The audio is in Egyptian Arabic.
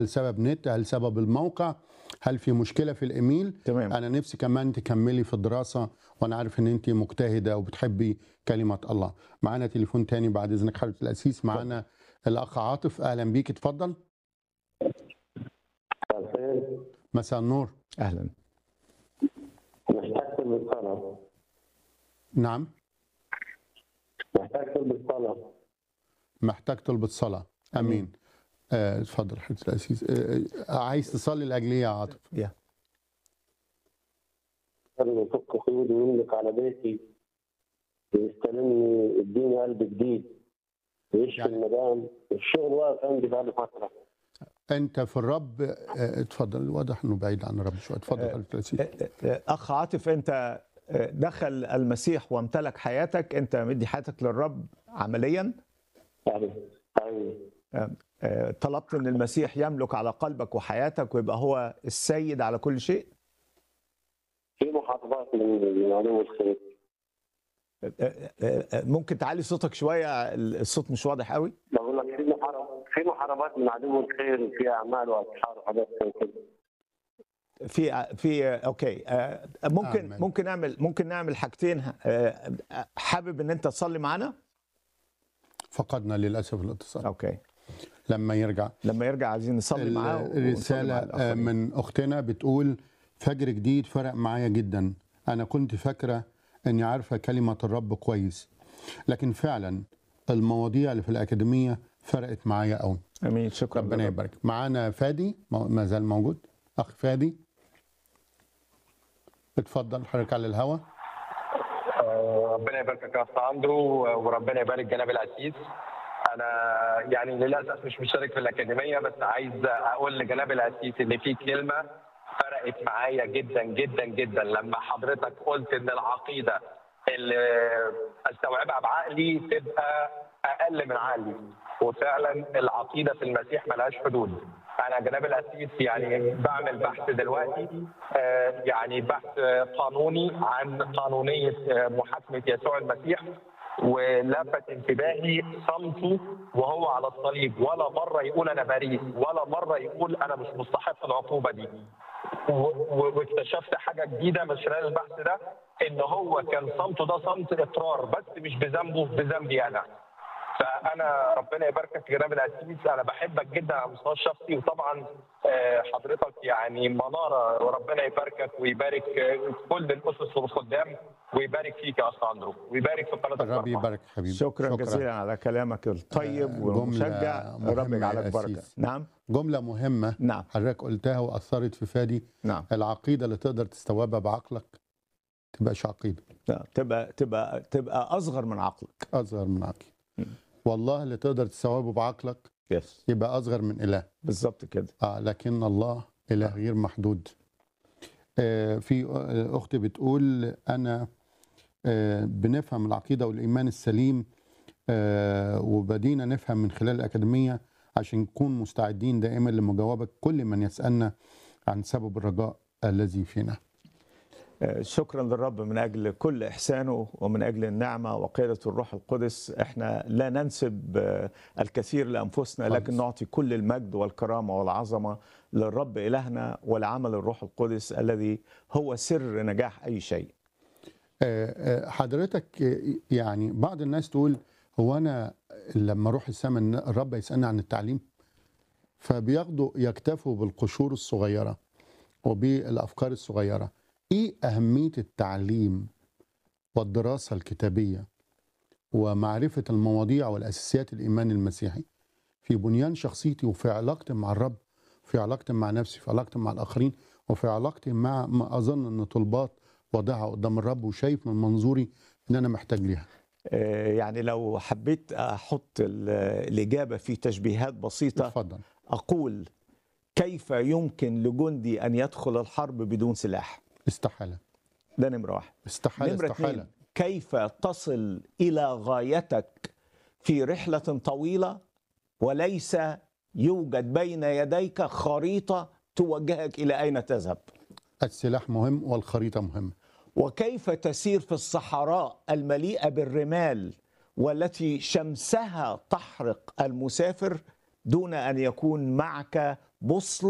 هل سبب نت هل سبب الموقع هل في مشكله في الايميل تمام. انا نفسي كمان تكملي في الدراسه وانا عارف ان انت مجتهده وبتحبي كلمه الله معانا تليفون تاني بعد اذنك حضره الاسيس معانا الاخ عاطف اهلا بيك اتفضل الخير مساء النور اهلا محتاج تلبس صلاة نعم محتاج تلبس صلاة محتاج تلبس صلاه امين آه، اتفضل حضره الاسيس آه، آه، عايز تصلي لاجل ايه يا عاطف يا خلي فك قيودي ويملك على بيتي ويستلمني يديني قلب جديد ويشفي يعني- المدام الشغل واقف عندي بقالي فترة انت في الرب آه، اتفضل واضح انه بعيد عن الرب شويه اتفضل حضره الاسيس اخ عاطف انت دخل المسيح وامتلك حياتك انت مدي حياتك للرب عمليا أيوة أيوة آه، طلبت ان المسيح يملك على قلبك وحياتك ويبقى هو السيد على كل شيء في محافظات من من عدو الخير آه، آه، آه، ممكن تعلي صوتك شويه الصوت مش واضح قوي بقول لك في محارب في محاربات من عدو الخير وفي أعمال وأسحار وحاجات زي كده في في اوكي آه، ممكن آمين. ممكن نعمل ممكن نعمل حاجتين آه، حابب ان انت تصلي معانا فقدنا للاسف الاتصال اوكي لما يرجع لما يرجع عايزين نصلي معاه ونصلي مع الرسالة آه، الآخرين. من أختنا بتقول فجر جديد فرق معايا جدا أنا كنت فاكرة أني عارفة كلمة الرب كويس لكن فعلا المواضيع اللي في الأكاديمية فرقت معايا قوي امين شكرا ربنا للرب. يبارك معانا فادي مو- ما زال موجود أخ فادي اتفضل حضرتك على الهوا آه، ربنا يباركك يا استاذ اندرو وربنا يبارك جناب العسيس انا يعني للاسف مش مشترك في الاكاديميه بس عايز اقول لجناب العسيس ان في كلمه فرقت معايا جدا جدا جدا لما حضرتك قلت ان العقيده اللي استوعبها بعقلي تبقى اقل من عقلي وفعلا العقيده في المسيح ملهاش حدود انا جناب الاسيس يعني بعمل بحث دلوقتي آه، يعني بحث قانوني عن قانونيه آه، محاكمه يسوع المسيح ولفت انتباهي صمته وهو على الصليب ولا مره يقول انا بريء ولا مره يقول انا مش مستحق العقوبه دي و- و- واكتشفت حاجه جديده من خلال البحث ده ان هو كان صمته ده صمت اقرار بس مش بذنبه بذنبي انا فانا ربنا يباركك يا جناب العزيز انا بحبك جدا على المستوى الشخصي وطبعا آه، حضرتك يعني مناره وربنا يباركك ويبارك آه، كل الاسس والخدام ويبارك فيك يا استاذ اندرو ويبارك في قناه الرب الأربعة. يبارك حبيبي شكرا, جزيلا على كلامك الطيب آه، والمشجع جملة رب مهمة يجعلك يا بركه أسيس. نعم جملة مهمة نعم حضرتك قلتها وأثرت في فادي نعم العقيدة اللي تقدر تستوعبها بعقلك تبقاش عقيدة لا، تبقى تبقى تبقى اصغر من عقلك أصغر من عقل مم. والله اللي تقدر تستوعبه بعقلك يس يبقى أصغر من إله بالظبط كده آه لكن الله إله غير محدود آه في آه، أختي بتقول أنا آه بنفهم العقيدة والإيمان السليم آه وبدينا نفهم من خلال الأكاديمية عشان نكون مستعدين دائما لمجاوبة كل من يسألنا عن سبب الرجاء الذي فينا آه، شكرا للرب من اجل كل احسانه ومن اجل النعمه وقياده الروح القدس احنا لا ننسب آه، الكثير لانفسنا خالص. لكن نعطي كل المجد والكرامه والعظمه للرب الهنا ولعمل الروح القدس الذي هو سر نجاح اي شيء آه، آه، حضرتك آه، يعني بعض الناس تقول هو انا لما اروح السماء إن الرب يسالني عن التعليم فبياخدوا يكتفوا بالقشور الصغيره وبالافكار الصغيره ايه اهميه التعليم والدراسه الكتابيه ومعرفه المواضيع والاساسيات الايمان المسيحي في بنيان شخصيتي وفي علاقتي مع الرب في علاقتي مع نفسي في علاقتي مع الاخرين وفي علاقتي مع ما اظن ان طلبات واضحه قدام الرب وشايف من منظوري ان انا محتاج ليها آه، يعني لو حبيت احط ال- الاجابه في تشبيهات بسيطه اتفضل اقول كيف يمكن لجندي ان يدخل الحرب بدون سلاح استحاله ده نمره واحد استحاله نمرة استحاله اتنين كيف تصل إلى غايتك في رحلة طويلة وليس يوجد بين يديك خريطة توجهك إلى أين تذهب السلاح مهم والخريطه مهمه وكيف تسير في الصحراء المليئة بالرمال والتي شمسها تحرق المسافر دون أن يكون معك بوصلة